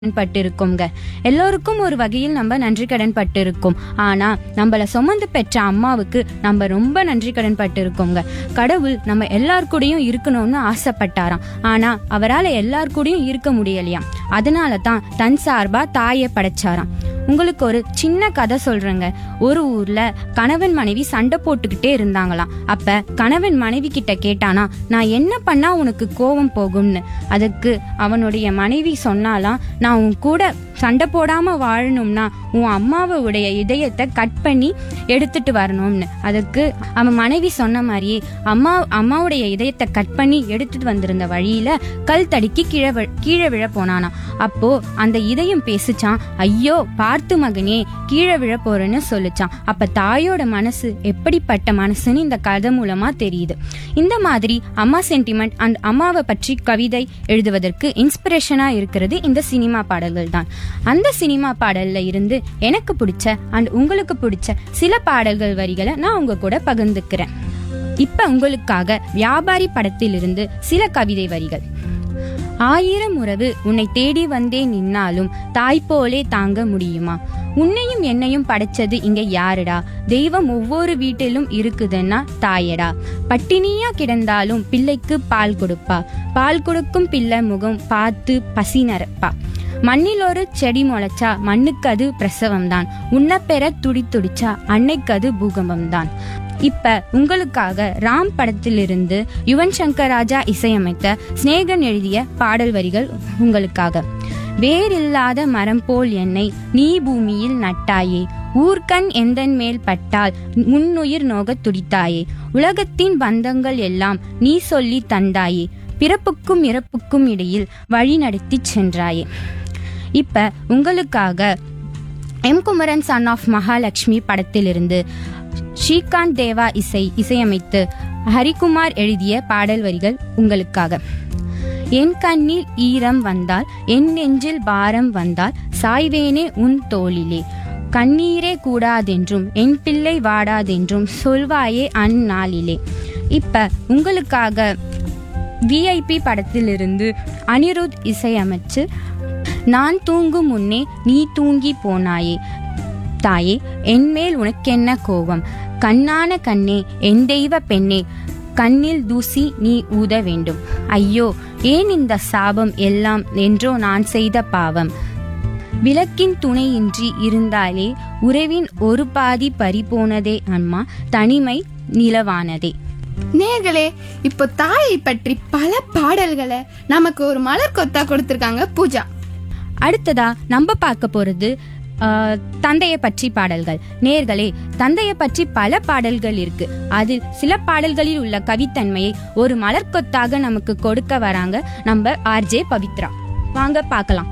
பட்டிருக்கோங்க எல்லோருக்கும் ஒரு வகையில் நம்ம நன்றி கடன் பட்டிருக்கோம் ஆனா நம்மள சுமந்து பெற்ற அம்மாவுக்கு நம்ம ரொம்ப நன்றி கடன் பட்டிருக்கோங்க கடவுள் நம்ம எல்லார் கூடயும் இருக்கணும்னு ஆசைப்பட்டாராம் ஆனா அவரால் எல்லார் கூடயும் இருக்க முடியலையாம் அதனால தான் தன் சார்பா தாயை படைச்சாராம் உங்களுக்கு ஒரு சின்ன கதை சொல்றேங்க ஒரு ஊர்ல கணவன் மனைவி சண்டை போட்டுக்கிட்டே இருந்தாங்களாம் அப்ப கணவன் மனைவி கிட்ட கேட்டானா நான் என்ன பண்ணா உனக்கு கோபம் போகும்னு அதுக்கு அவனுடைய மனைவி சொன்னாலாம் நான் உன் கூட சண்டை போடாம வாழணும்னா உன் அம்மாவுடைய இதயத்தை கட் பண்ணி எடுத்துட்டு வரணும்னு அதுக்கு அவன் மனைவி சொன்ன மாதிரியே அம்மா அம்மாவுடைய இதயத்தை கட் பண்ணி எடுத்துட்டு வந்திருந்த வழியில கல் தடுக்கி கீழே வி- கீழே விழ போனானா அப்போ அந்த இதயம் பேசுச்சான் ஐயோ பார்த்து மகனே கீழே விழ போறேன்னு சொல்லுச்சான் அப்ப தாயோட மனசு எப்படிப்பட்ட மனசுன்னு இந்த கதை மூலமா தெரியுது இந்த மாதிரி அம்மா சென்டிமெண்ட் அண்ட் அம்மாவை பற்றி கவிதை எழுதுவதற்கு இன்ஸ்பிரேஷனா இருக்கிறது இந்த சினிமா பாடல்கள் தான் அந்த சினிமா பாடல்ல இருந்து எனக்கு பிடிச்ச அண்ட் உங்களுக்கு பிடிச்ச சில பாடல்கள் வரிகளை நான் உங்க கூட பகிர்ந்துக்கிறேன் இப்ப உங்களுக்காக வியாபாரி படத்திலிருந்து சில கவிதை வரிகள் ஆயிரம் உறவு உன்னை தேடி வந்தே நின்னாலும் தாய் போலே தாங்க முடியுமா உன்னையும் என்னையும் படைச்சது இங்க யாருடா தெய்வம் ஒவ்வொரு வீட்டிலும் இருக்குதுன்னா தாயடா பட்டினியா கிடந்தாலும் பிள்ளைக்கு பால் கொடுப்பா பால் கொடுக்கும் பிள்ளை முகம் பார்த்து பசி நரப்பா மண்ணில் ஒரு செடி முளைச்சா மண்ணுக்கு அது பிரசவம் தான் உன்னை பெற துடி துடிச்சா அன்னைக்கு அது பூகம்பம் தான் இப்ப உங்களுக்காக ராம் படத்திலிருந்து யுவன் சங்கர் ராஜா இசையமைத்த சிநேகன் எழுதிய பாடல் வரிகள் உங்களுக்காக வேரில்லாத மரம் போல் என்னை நீ பூமியில் நட்டாயே ஊர்க்கண் எந்தன் மேல் பட்டால் முன்னுயிர் நோகத் துடித்தாயே உலகத்தின் பந்தங்கள் எல்லாம் நீ சொல்லி தந்தாயே பிறப்புக்கும் இறப்புக்கும் இடையில் வழி நடத்திச் சென்றாயே இப்ப உங்களுக்காக M Kumaran son of Mahalakshmi படத்திலிருந்து ஸ்ரீகாந்த் தேவா இசை இசையமைத்து ஹரிகுமார் எழுதிய பாடல் வரிகள் உங்களுக்காக என் கண்ணில் ஈரம் வந்தால் என் நெஞ்சில் பாரம் வந்தால் சாய்வேனே உன் தோளிலே கண்ணீரே கூடாதென்றும் என் பிள்ளை வாடாதென்றும் சொல்வாயே அந்நாளிலே இப்ப உங்களுக்காக விஐபி படத்திலிருந்து அனிருத் இசையமைச்சு நான் தூங்கும் முன்னே நீ தூங்கி போனாயே தாயே என்மேல் உனக்கென்ன கோபம் கண்ணான கண்ணே என் தெய்வ பெண்ணே கண்ணில் தூசி நீ ஊத வேண்டும் ஐயோ ஏன் இந்த சாபம் எல்லாம் என்றோ நான் செய்த பாவம் விளக்கின் துணையின்றி இருந்தாலே உறவின் ஒரு பாதி பறிபோனதே அம்மா தனிமை நிலவானதே நேர்களே இப்போ தாயை பற்றி பல பாடல்களை நமக்கு ஒரு மலர் கொத்தா கொடுத்திருக்காங்க பூஜா அடுத்ததா நம்ம பார்க்க போறது ஆஹ், தந்தையை பற்றி பாடல்கள் நேர்களே தந்தையை பற்றி பல பாடல்கள் இருக்கு அதில் சில பாடல்களில் உள்ள கவித்தன்மையை ஒரு மலர்கொத்தாக நமக்கு கொடுக்க வராங்க நம்ம ஆர்ஜே பவித்ரா வாங்க பார்க்கலாம்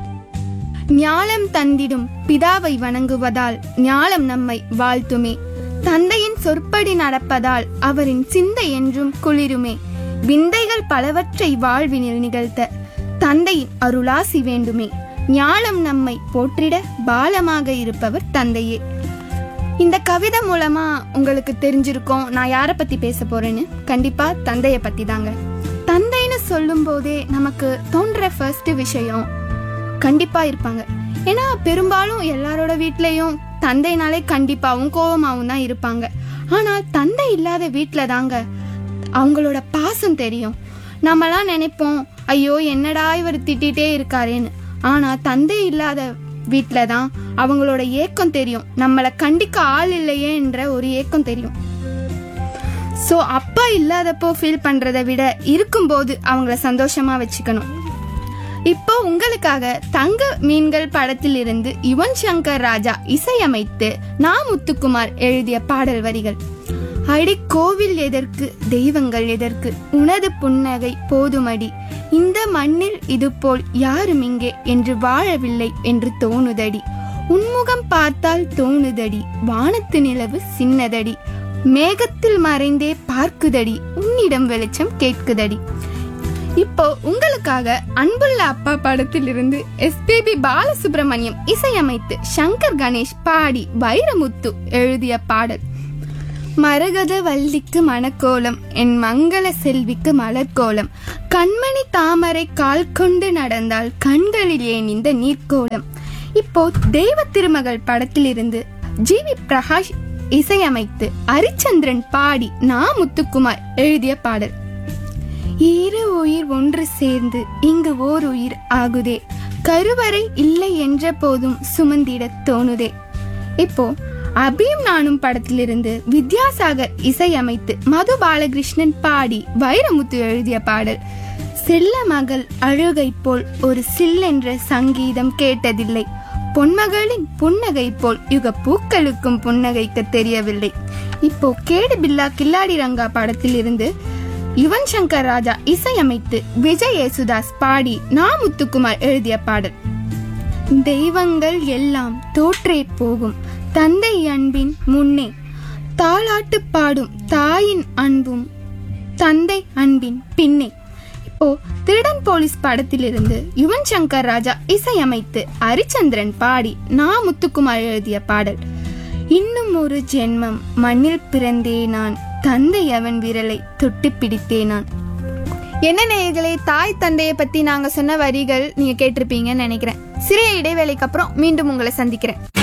ஞாலம் தந்திடும் பிதாவை வணங்குவதால் ஞாலம் நம்மை வாழ்த்துமே தந்தையின் சொற்படி நடப்பதால் அவரின் சிந்தை என்றும் குளிருமே விந்தைகள் பலவற்றை வாழ்வினில் நிகழ்த்த தந்தையின் அருளாசி வேண்டுமே ஞாலம் நம்மை போற்றிட பாலமாக இருப்பவர் தந்தையே இந்த கவிதை மூலமா உங்களுக்கு தெரிஞ்சிருக்கும் நான் யாரை பத்தி பேச போறேன்னு கண்டிப்பா தந்தைய பத்தி தாங்க தந்தைன்னு சொல்லும் போதே நமக்கு தோன்ற ஃபர்ஸ்ட் விஷயம் கண்டிப்பா இருப்பாங்க ஏன்னா பெரும்பாலும் எல்லாரோட வீட்லயும் தந்தைனாலே கண்டிப்பாவும் கோவமாவும் தான் இருப்பாங்க ஆனால் தந்தை இல்லாத வீட்ல தாங்க அவங்களோட பாசம் தெரியும் நம்மலாம் நினைப்போம் ஐயோ என்னடா இவர் திட்டிகிட்டே இருக்காரேன்னு ஆனா தந்தை இல்லாத வீட்ல தான் அவங்களோட ஏக்கம் தெரியும் நம்மளை கண்டிக்க ஆள் இல்லையே என்ற ஒரு ஏக்கம் தெரியும் ஸோ அப்பா இல்லாதப்போ ஃபீல் பண்றதை விட இருக்கும்போது அவங்கள சந்தோஷமா வச்சுக்கணும் இப்போ உங்களுக்காக தங்க மீன்கள் படத்தில் இருந்து யுவன் சங்கர் ராஜா இசையமைத்து நா முத்துக்குமார் எழுதிய பாடல் வரிகள் அடி கோவில் எதற்கு தெய்வங்கள் எதற்கு உனது புன்னகை போதுமடி இந்த மண்ணில் இதுபோல் யாரும் இங்கே என்று வாழவில்லை என்று தோணுதடி உன்முகம் பார்த்தால் தோணுதடி வானத்து நிலவு சின்னதடி மேகத்தில் மறைந்தே பார்க்குதடி உன்னிடம் வெளிச்சம் கேட்குதடி இப்போ உங்களுக்காக அன்புள்ள அப்பா படத்திலிருந்து எஸ்பிபி பாலசுப்ரமணியம் இசையமைத்து சங்கர் கணேஷ் பாடி வைரமுத்து எழுதிய பாடல் மரகத வள்ளிக்கு மணக்கோலம் என் மங்கள செல்விக்கு மலர்கோலம் கண்மணி தாமரை கால் கொண்டு நடந்தால் கண்களில் ஏன் இந்த நீர்க்கோலம் இப்போ தெய்வ திருமகள் படத்திலிருந்து ஜி வி பிரகாஷ் இசையமைத்து ஹரிச்சந்திரன் பாடி நா முத்துக்குமார் எழுதிய பாடல் இரு உயிர் ஒன்று சேர்ந்து இங்கு ஓர் உயிர் ஆகுதே கருவறை இல்லை என்ற போதும் சுமந்திட தோணுதே இப்போ அபியும் நானும் படத்திலிருந்து வித்யாசாகர் இசையமைத்து மது பாலகிருஷ்ணன் பாடி வைரமுத்து எழுதிய பாடல் செல்ல மகள் அழுகை போல் ஒரு சில்லென்ற சங்கீதம் கேட்டதில்லை பொன்மகளின் புன்னகை போல் யுக பூக்களுக்கும் புன்னகைக்க தெரியவில்லை இப்போ கேடு பில்லா கில்லாடி ரங்கா படத்திலிருந்து யுவன் சங்கர் ராஜா இசையமைத்து விஜய் யேசுதாஸ் பாடி நா முத்துக்குமார் எழுதிய பாடல் தெய்வங்கள் எல்லாம் தோற்றே போகும் தந்தை அன்பின் முன்னே தாளாட்டு பாடும் தாயின் அன்பும் தந்தை அன்பின் பின்னே இப்போ திருடன் போலீஸ் படத்திலிருந்து யுவன் சங்கர் ராஜா இசையமைத்து ஹரிச்சந்திரன் பாடி நா முத்துக்குமார் எழுதிய பாடல் இன்னும் ஒரு ஜென்மம் மண்ணில் பிறந்தே நான் தந்தை அவன் விரலை தொட்டு பிடித்தே நான் என்ன நேயர்களே தாய் தந்தையை பத்தி நாங்க சொன்ன வரிகள் நீங்க கேட்டிருப்பீங்கன்னு நினைக்கிறேன் சிறிய இடைவேளைக்கு அப்புறம் மீண்டும் உங்களை சந்திக்கிறேன்